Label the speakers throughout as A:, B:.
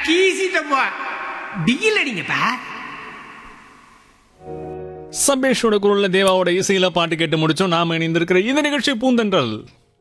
A: கீசிட்டப்பா பிகில் அடிங்கப்பா
B: சபேஷோட குரல்ல தேவாவோட இசையில பாட்டு கேட்டு முடிச்சோம் நாம இணைந்திருக்கிற இந்த நிகழ்ச்சி பூந்தென்றல்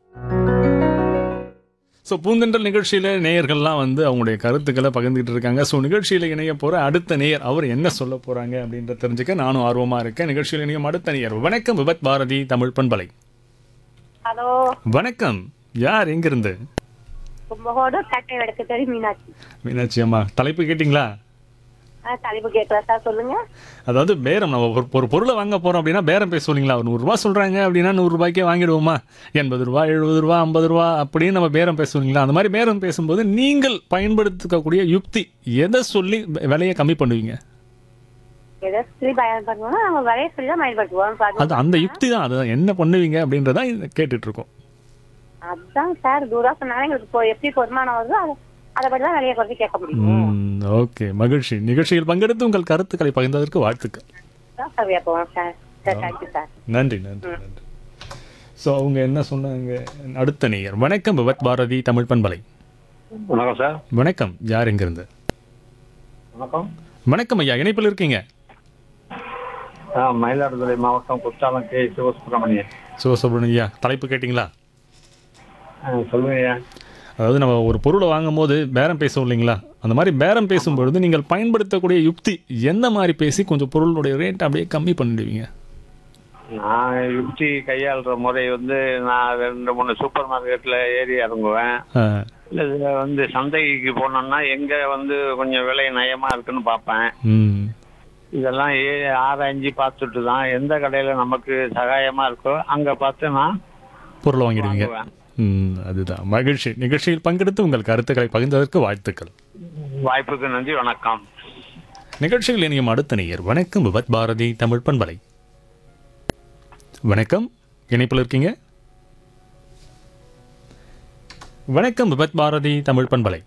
B: ஸோ பூந்தென்றல் நிகழ்ச்சியில் நேயர்கள்லாம் வந்து அவங்களுடைய கருத்துக்களை பகிர்ந்துகிட்டு இருக்காங்க ஸோ நிகழ்ச்சியில் இணைய போகிற அடுத்த நேயர் அவர் என்ன சொல்ல போகிறாங்க அப்படின்றத தெரிஞ்சுக்க நானும் ஆர்வமாக இருக்கேன் நிகழ்ச்சியில் இணையும் அடுத்த நேயர் வணக்கம் விபத் பாரதி தமிழ் பண்பலை
C: ஹலோ
B: வணக்கம் யார் எங்கிருந்து
C: கும்பகோடு கட்டை வடக்கு தெரி மீனாட்சி
B: மீனாட்சி அம்மா தலைப்பு கேட்டிங்களா
C: ஆ தலைப்பு கேட்கலாம் சார் சொல்லுங்க
B: அதாவது பேரம் நம்ம ஒரு ஒரு பொருளை வாங்க போகிறோம் அப்படின்னா பேரம் பேசுவீங்களா ஒரு நூறுரூவா சொல்கிறாங்க அப்படின்னா நூறுரூபாய்க்கே வாங்கிடுவோமா எண்பது ரூபா எழுபது ரூபா ஐம்பது ரூபா அப்படின்னு நம்ம பேரம் பேசுவீங்களா அந்த மாதிரி பேரம் பேசும்போது நீங்கள் பயன்படுத்தக்கூடிய யுக்தி எதை சொல்லி விலையை கம்மி பண்ணுவீங்க
C: எதை சொல்லி பயன்படுத்துவோம் நம்ம வரைய சொல்லி தான் பயன்படுத்துவோம் இப்ப அது-
B: அது அந்த யுக்தி தான் அதுதான் என்ன பண்ணுவீங்க அப்படின்றதான் இதை கேட்டுட்டு இருக்கோம்
C: அதுதான் சார் தூரா சொன்னாலும் எங்களுக்கு இப்போ எப்படி பொறுமானம் வருதோ அது அதை படி தான் விலையை குறைச்சி கேட்க முடியும்
B: ஓகே மகிழ்ச்சி நிகழ்ச்சியில் பங்கெடுத்து உங்கள் கருத்துக்களை பகிர்ந்ததற்கு வாழ்த்துக்கள்
C: தான் சார் கேட்போம் சார் சார் தேங்க்யூ சார்
B: நன்றி நன்றி நன்றி ஸோ அவங்க என்ன சொன்னாங்க அடுத்த நேயர் வணக்கம் விபத் பாரதி தமிழ் பண்பலை
D: வணக்கம் சார்
B: வணக்கம் யார் எங்கிருந்து
D: வணக்கம்
B: வணக்கம் ஐயா இணைப்பில் இருக்கீங்க
D: ஆ மயிலாடுதுறை மாவட்டம் குற்றாலம் கே சிவசுப்பிரமணியன்
B: சிவசுப்ரமணியா தலைப்பு கேட்டிங்களா
D: ஆ, சொல்லுங்க ஐயா
B: அதாவது நம்ம ஒரு பொருளை வாங்கும்போது பேரம் பேசுவோம் இல்லைங்களா அந்த மாதிரி பேரம் பேசும்பொழுது நீங்கள் பயன்படுத்தக்கூடிய யுக்தி எந்த மாதிரி பேசி கொஞ்சம் பொருளுடைய ரேட் அப்படியே கம்மி பண்ணிடுவீங்க
D: நான் யுக்தி கையாளுற முறை வந்து நான் ரெண்டு மூணு சூப்பர் மார்க்கெட்ல ஏறி இறங்குவேன்
B: ஆ,
D: இல்ல இதுல வந்து சந்தைக்கு போனோம்னா எங்க வந்து கொஞ்சம் விலை நயமா இருக்குன்னு பார்ப்பேன்
B: ம்
D: இதெல்லாம் ஏ ஆராய்ஞ்சு பார்த்துட்டு தான் எந்த கடையில நமக்கு சகாயமா இருக்கோ அங்க பார்த்து நான்
B: பொருளை வாங்கிடுவீங்க
D: வாங்குவேன்.
B: ம் அதுதான் மகிழ்ச்சி நிகழ்ச்சியில் பங்கெடுத்து உங்கள் கருத்துக்களை பகிர்ந்ததற்கு வாழ்த்துக்கள்
D: வாய்ப்புக்கு நன்றி வணக்கம்
B: நிகழ்ச்சியில் இணையும் அடுத்த நேயர் வணக்கம் விபத் பாரதி தமிழ் பண்பலை வணக்கம் இணைப்பில் இருக்கீங்க வணக்கம் விபத் பாரதி தமிழ் பண்பலை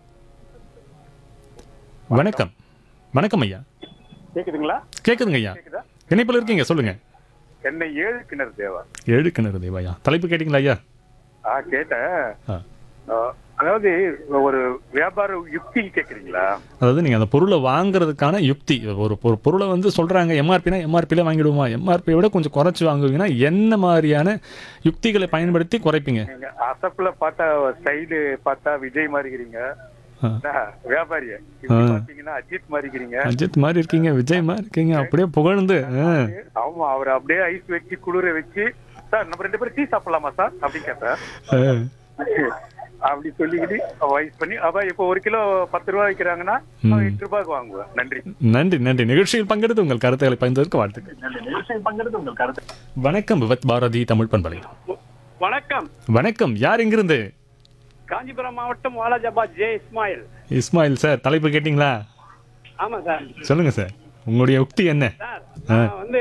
B: வணக்கம் வணக்கம் ஐயா
E: கேக்குதுங்களா
B: கேக்குதுங்க ஐயா இணைப்பில் இருக்கீங்க சொல்லுங்க
E: என்னை ஏழு கிணறு தேவா
B: ஏழு கிணறு தேவாயா தலைப்பு கேட்டிங்களா ஐயா
E: ஆ கேட்டேன்
B: ஆ.
E: ஆ, அதாவது ஒரு வியாபார யுக்தி கேக்குறீங்களா
B: அதாவது நீங்கள் அந்த பொருளை வாங்குறதுக்கான யுக்தி ஒரு ஒரு பொருளை வந்து சொல்கிறாங்க எம்ஆர்பினா எம்ஆர்பியில் வாங்கிடுவோமா எம்ஆர்பியை விட கொஞ்சம் குறைச்சி வாங்குவீங்கன்னா என்ன மாதிரியான யுக்திகளை பயன்படுத்தி குறைப்பீங்க
E: நீங்க அசப்புல பார்த்தா ஸ்டைலு பார்த்தா விஜய் மாதிரிக்கிறீங்க
B: ஆ.
E: வியாபாரிய இப்படி பாத்தீங்கன்னா அஜித் மாதிரிக்கிறீங்க
B: அஜித் மாதிரி இருக்கீங்க விஜய் மாதிரி இருக்கீங்க அப்படியே புகழ்ந்து ஆ.
E: ஆமா அவர் அப்படியே ஐஸ் வச்சு குளிர வச்சு சார் நம்ம ரெண்டு பேரும் டீ சாப்பிடலாமா சார் அப்படின்னு கேட்டேன்
B: ஆ.
E: அப்படி சொல்லிக்கிட்டு ஐஸ் பண்ணி அப்ப இப்போ ஒரு கிலோ பத்து ரூபாய் விற்கிறாங்கன்னா அவன் எட்டு ரூபாய்க்கு வாங்குவேன் நன்றி
B: நன்றி நன்றி நிகழ்ச்சியில் பங்கெடுத்து உங்கள் கருத்துக்களை பகிர்ந்ததற்கு வாழ்த்துக்கள் வணக்கம் விவத் பாரதி தமிழ் பண்பலை
F: வணக்கம்
B: வணக்கம் யார் எங்கிருந்து
F: காஞ்சிபுரம் மாவட்டம் வாலாஜாபாத் ஜே இஸ்மாயில்
B: இஸ்மாயில் சார் தலைப்பு கேட்டிங்களா
F: ஆமா சார்
B: சொல்லுங்க சார் உங்களுடைய யுக்தி என்ன
F: சார்
B: ஆ.
F: நான் வந்து